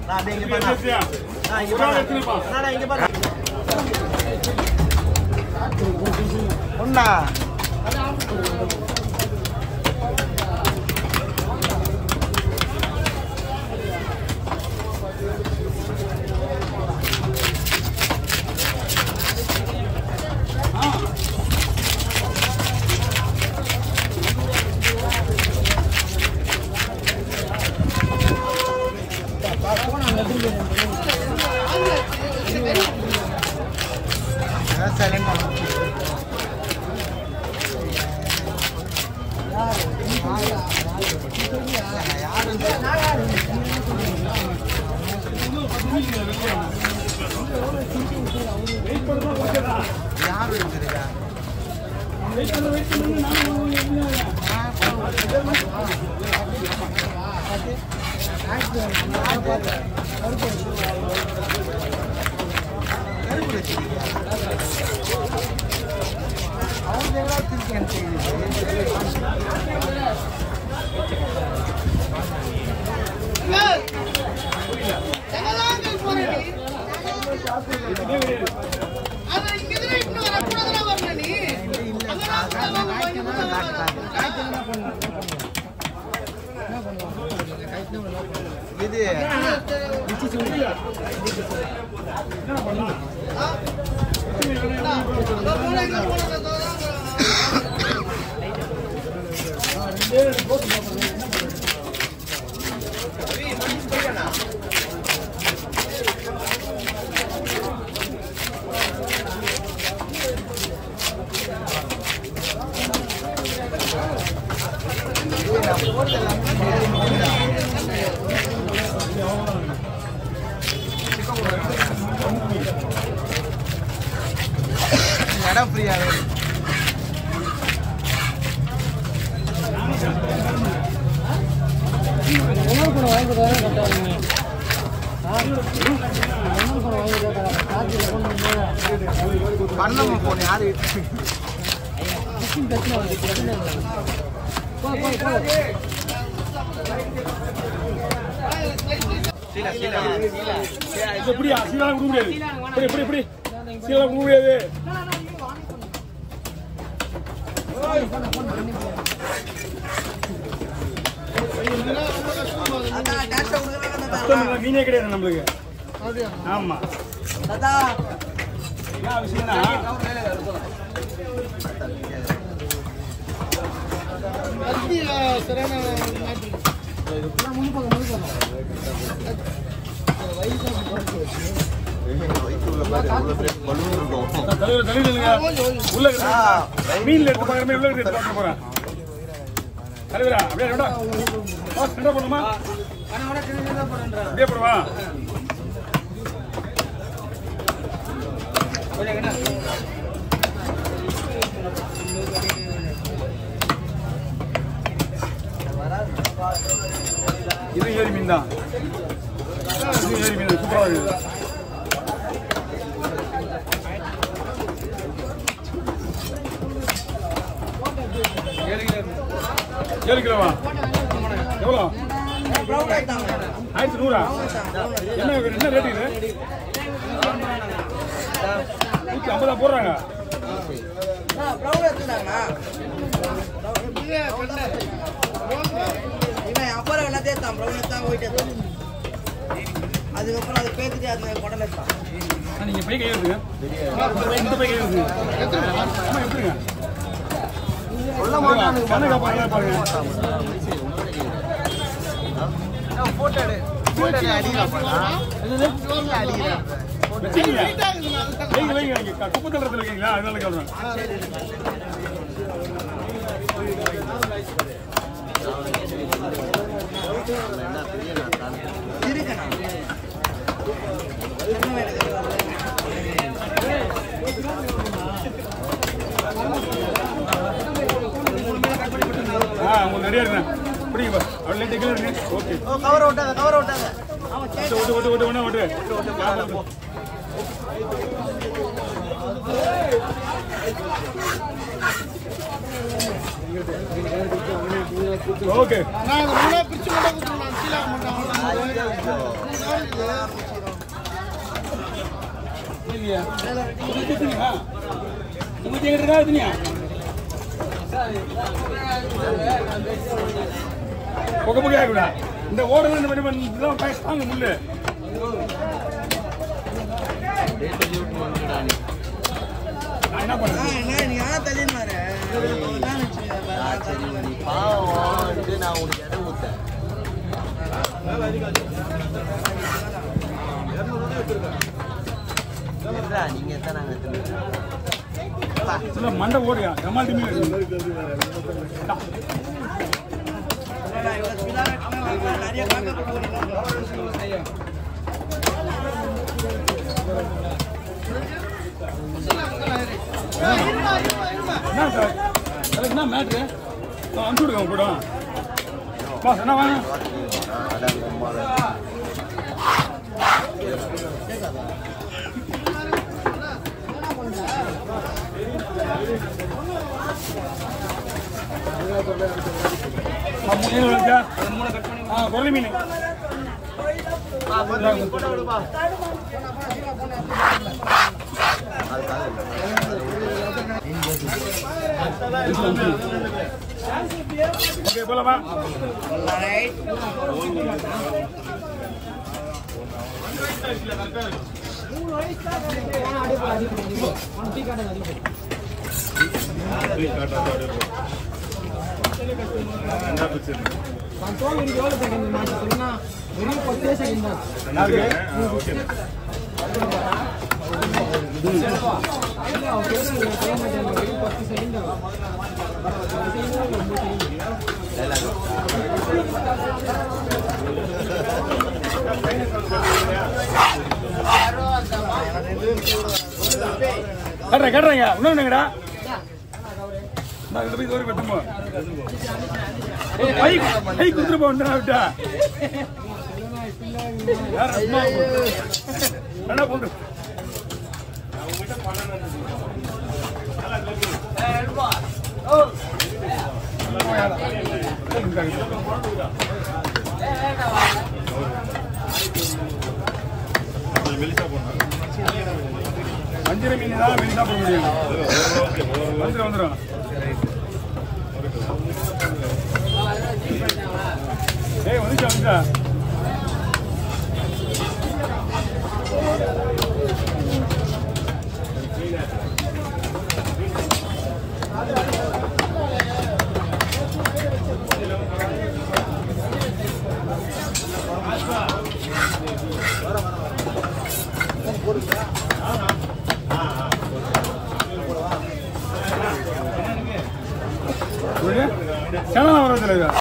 நான் அப்படியே இங்க பாருங்க நான் இங்க பாருங்க நான் இங்க பாருங்க ஒண்ணா சைலண்ட் யாரு இருக்குதுக்கா கருப்பு வச்சிருக்கீங்க அவங்க எல்லாம் திருக்கேன் இது நான் போட்டது எல்லாமே இடம் ஃப்ரீயாவே பண்ணமா போன யாரு இது எப்படியா சீலாம் கொடுக்க முடியாது இப்படி இப்படி இப்படி சீலாம் கொடுக்க முடியாது கஷ்டம் இல்லை, மீனே கிடையாது நம்மளுக்கு ஆமா என்ன விஷயம்னா தலைவர் தலைவர் இல்லைங்க உள்ள இருக்கு. மீன்ல எடுத்து பார்க்குற மாதிரி உள்ள எடுத்து பார்க்க போறேன் தலைவரா அப்படியே ரெண்டா பாஸ் ரெண்டா போடணுமா அப்படியே போடுவா இது ஏரி மீன் தான் இது ஏரி மீன் சூப்பராக இருக்குது ஏழு கிலோவா எவ்வளோ ஆயிரத்தி நூறா என்ன என்ன ரேட்டு இது நூற்றி ஐம்பதா போடுறாங்க அதுக்கப்புறம் அது பேத்துட்டு அது குடல இருக்கான் ஆ, நீங்க பை கை எடுத்துங்க இந்த பை கை எடுத்துங்க அம்மா எடுத்துங்க சொல்ல மாட்டான் கண்ணை பாருங்க பாருங்க போட்டோ எடு போட்டோ எடு அடிக்கிறான் அடிக்கிறான் வச்சுக்கீங்க வைங்க வைங்க நீங்க குப்பை தள்ளத்தில் இருக்கீங்களா அதனால சொல்றேன் இருக்கணும் ஆ உங்களுக்கு ரெடியா இருக்கேன் பிடிங்க பா அவ்வளோ லைட் கீழே இருக்கு ஓகே ஓ கவர் விட்டாங்க கவர் விட்டாங்க ஓட்டு ஓட்டு ஓட்டு ஓட்டு ஒன்று ஓட்டு ஓகே நான் இது மூணா பிரிச்சு மட்டும் கொடுத்துருவேன் கீழே மாட்டான் இல்லையா உங்களுக்கு எத்தனையா உங்களுக்கு எங்க இருக்கா எத்தனையா புகை புகை ஆகிவிடா இந்த ஓடலாம் இந்த மாதிரி இதெல்லாம் பேசுவாங்க முள்ளு நான் என்ன பண்ணுறேன் நீ யாரா தள்ளினாரு நீ பாவம்ட்டு நான் உனக்கு இடம் கொடுத்தேன் இருடா, நீங்க தான் நாங்க எடுத்துன்னு இல்ல மண்டை ஓடியா ஜமால் டிமி நிறைய காக்க போறீங்க என்ன சார் அதுக்கு என்ன மேட்ரு அனுப்பிச்சு விடுங்க உங்க கூட பாஸ் என்ன வாங்க அதான் ரொம்ப ஆ, மூணு மீன் இருக்கா ஆ குரலி மீன் போட்டோ விடுப்பா அது ஓகே போலாமா கட்டுறேன் கட்டுறேங்க இன்னும் என்னங்கடா நான் இந்த போய் தோறி வெட்டுமோ கை கை குத்துட்டு போண்டா விட்டா யார் சும்மா என்ன போட்டு வஞ்சிர மீன் தான் மீன் சாப்பிட முடியும் வந்துடும் வந்துடும் ஏய் வந்துச்சா வந்துச்சா சேனல் வரதில்லை